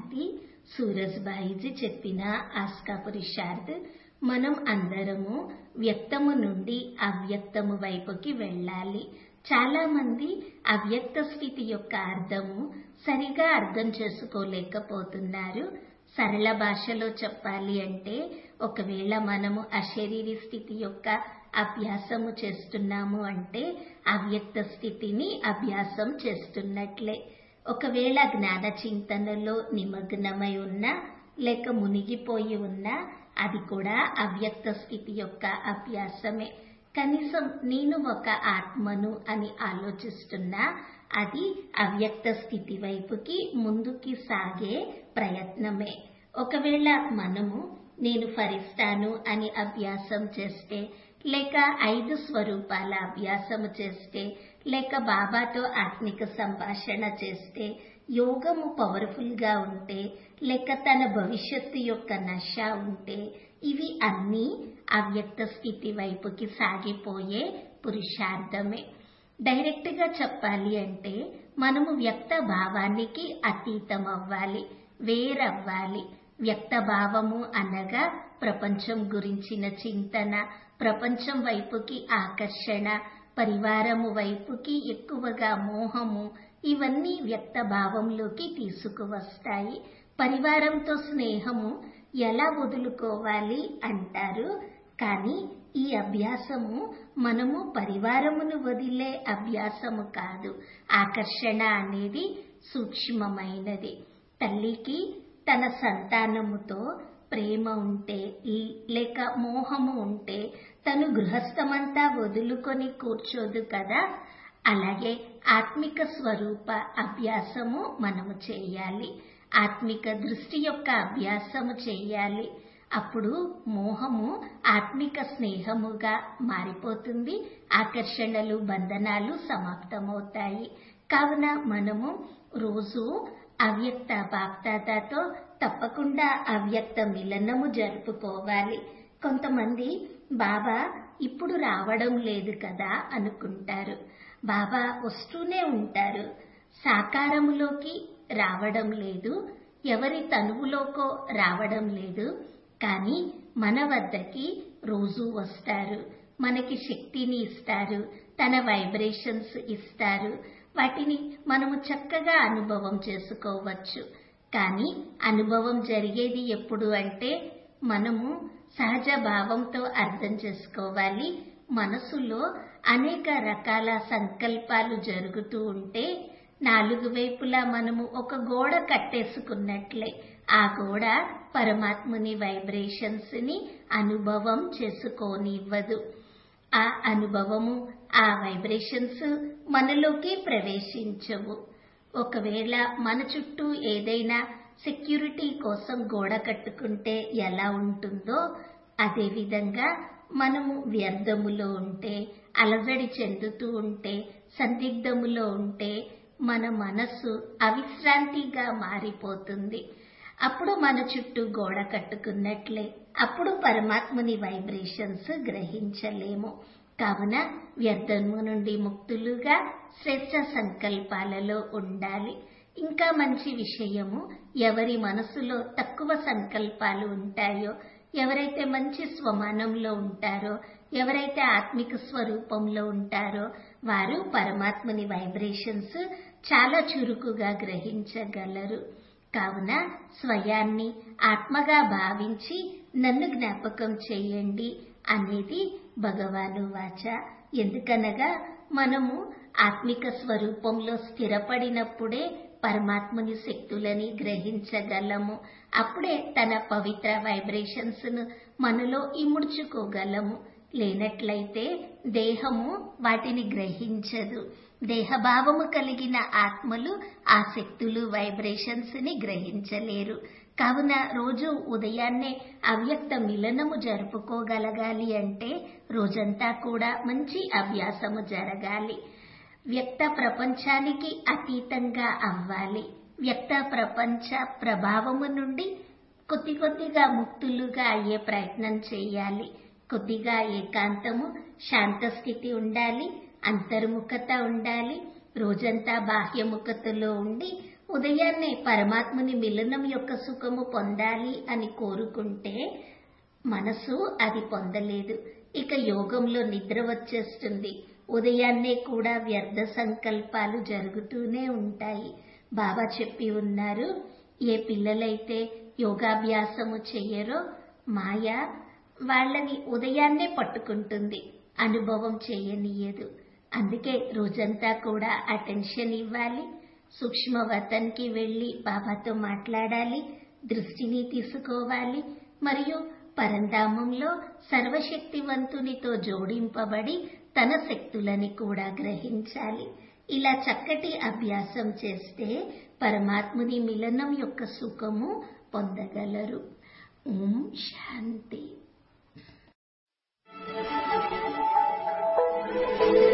శాంతి సూరజ్బాయిజీ చెప్పిన ఆస్కా పురుషార్థ్ మనం అందరము వ్యక్తము నుండి అవ్యక్తము వైపుకి వెళ్ళాలి చాలా మంది అవ్యక్త స్థితి యొక్క అర్థము సరిగా అర్థం చేసుకోలేకపోతున్నారు సరళ భాషలో చెప్పాలి అంటే ఒకవేళ మనము అశరీరి స్థితి యొక్క అభ్యాసము చేస్తున్నాము అంటే అవ్యక్త స్థితిని అభ్యాసం చేస్తున్నట్లే ఒకవేళ జ్ఞాన చింతనలో నిమగ్నమై ఉన్నా లేక మునిగిపోయి ఉన్నా అది కూడా అవ్యక్త స్థితి యొక్క అభ్యాసమే కనీసం నేను ఒక ఆత్మను అని ఆలోచిస్తున్నా అది అవ్యక్త స్థితి వైపుకి ముందుకి సాగే ప్రయత్నమే ఒకవేళ మనము నేను ఫరిస్తాను అని అభ్యాసం చేస్తే లేక ఐదు స్వరూపాల అభ్యాసము చేస్తే లేక బాబాతో ఆత్మిక సంభాషణ చేస్తే యోగము పవర్ఫుల్ గా ఉంటే లేక తన భవిష్యత్తు యొక్క నష ఉంటే ఇవి అన్నీ అవ్యక్త స్థితి వైపుకి సాగిపోయే పురుషార్థమే డైరెక్ట్ గా చెప్పాలి అంటే మనము వ్యక్త భావానికి అతీతం అవ్వాలి వేరవ్వాలి వ్యక్త భావము అనగా ప్రపంచం గురించిన చింతన ప్రపంచం వైపుకి ఆకర్షణ పరివారము వైపుకి ఎక్కువగా మోహము ఇవన్నీ వ్యక్త భావంలోకి తీసుకువస్తాయి పరివారంతో స్నేహము ఎలా వదులుకోవాలి అంటారు కానీ ఈ అభ్యాసము మనము పరివారమును వదిలే అభ్యాసము కాదు ఆకర్షణ అనేది సూక్ష్మమైనది తల్లికి తన సంతానముతో ప్రేమ ఉంటే లేక మోహము ఉంటే తను గృహస్థమంతా వదులుకొని కూర్చోదు కదా అలాగే ఆత్మిక స్వరూప అభ్యాసము మనము చేయాలి ఆత్మిక దృష్టి యొక్క అభ్యాసము చేయాలి అప్పుడు మోహము ఆత్మిక స్నేహముగా మారిపోతుంది ఆకర్షణలు బంధనాలు సమాప్తమవుతాయి కావున మనము రోజు అవ్యక్త బాప్దాదాతో తప్పకుండా అవ్యక్త మిలనము జరుపుకోవాలి కొంతమంది బాబా ఇప్పుడు రావడం లేదు కదా అనుకుంటారు బాబా వస్తూనే ఉంటారు సాకారములోకి రావడం లేదు ఎవరి తనువులోకో రావడం లేదు కానీ మన వద్దకి రోజు వస్తారు మనకి శక్తిని ఇస్తారు తన వైబ్రేషన్స్ ఇస్తారు వాటిని మనము చక్కగా అనుభవం చేసుకోవచ్చు కానీ అనుభవం జరిగేది ఎప్పుడు అంటే మనము సహజ భావంతో అర్థం చేసుకోవాలి మనసులో అనేక రకాల సంకల్పాలు జరుగుతూ ఉంటే నాలుగు వైపులా మనము ఒక గోడ కట్టేసుకున్నట్లే ఆ గోడ పరమాత్ముని వైబ్రేషన్స్ ని అనుభవం చేసుకోనివ్వదు ఆ అనుభవము ఆ వైబ్రేషన్స్ మనలోకి ప్రవేశించవు ఒకవేళ మన చుట్టూ ఏదైనా సెక్యూరిటీ కోసం గోడ కట్టుకుంటే ఎలా ఉంటుందో అదేవిధంగా మనము వ్యర్థములో ఉంటే అలజడి చెందుతూ ఉంటే సందిగ్ధములో ఉంటే మన మనస్సు అవిశ్రాంతిగా మారిపోతుంది అప్పుడు మన చుట్టూ గోడ కట్టుకున్నట్లే అప్పుడు పరమాత్ముని వైబ్రేషన్స్ గ్రహించలేము కావున వ్యర్థము నుండి ముక్తులుగా శ్రేష్ట సంకల్పాలలో ఉండాలి ఇంకా మంచి విషయము ఎవరి మనసులో తక్కువ సంకల్పాలు ఉంటాయో ఎవరైతే మంచి స్వమానంలో ఉంటారో ఎవరైతే ఆత్మిక స్వరూపంలో ఉంటారో వారు పరమాత్మని వైబ్రేషన్స్ చాలా చురుకుగా గ్రహించగలరు కావున స్వయాన్ని ఆత్మగా భావించి నన్ను జ్ఞాపకం చేయండి అనేది భగవాను వాచ ఎందుకనగా మనము ఆత్మిక స్వరూపంలో స్థిరపడినప్పుడే పరమాత్ముని శక్తులని గ్రహించగలము అప్పుడే తన పవిత్ర వైబ్రేషన్స్ ను మనలో ఇముడ్చుకోగలము లేనట్లయితే దేహము వాటిని గ్రహించదు దేహభావము కలిగిన ఆత్మలు ఆ శక్తులు వైబ్రేషన్స్ ని గ్రహించలేరు కావున రోజు ఉదయాన్నే అవ్యక్త మిలనము జరుపుకోగలగాలి అంటే రోజంతా కూడా మంచి అభ్యాసము జరగాలి వ్యక్త ప్రపంచానికి అతీతంగా అవ్వాలి వ్యక్త ప్రపంచ ప్రభావము నుండి కొద్ది కొద్దిగా ముక్తులుగా అయ్యే ప్రయత్నం చేయాలి కొద్దిగా ఏకాంతము శాంత స్థితి ఉండాలి అంతర్ముఖత ఉండాలి రోజంతా బాహ్యముఖతలో ఉండి ఉదయాన్నే పరమాత్ముని మిలనం యొక్క సుఖము పొందాలి అని కోరుకుంటే మనసు అది పొందలేదు ఇక యోగంలో నిద్ర వచ్చేస్తుంది ఉదయాన్నే కూడా వ్యర్థ సంకల్పాలు జరుగుతూనే ఉంటాయి బాబా చెప్పి ఉన్నారు ఏ పిల్లలైతే యోగాభ్యాసము చెయ్యరో మాయ వాళ్ళని ఉదయాన్నే పట్టుకుంటుంది అనుభవం చేయనీయదు అందుకే రోజంతా కూడా అటెన్షన్ ఇవ్వాలి సూక్ష్మవతన్కి వెళ్ళి బాబాతో మాట్లాడాలి దృష్టిని తీసుకోవాలి మరియు పరంధామంలో సర్వశక్తివంతునితో జోడింపబడి తన శక్తులని కూడా గ్రహించాలి ఇలా చక్కటి అభ్యాసం చేస్తే పరమాత్ముని మిలనం యొక్క సుఖము పొందగలరు ఓం శాంతి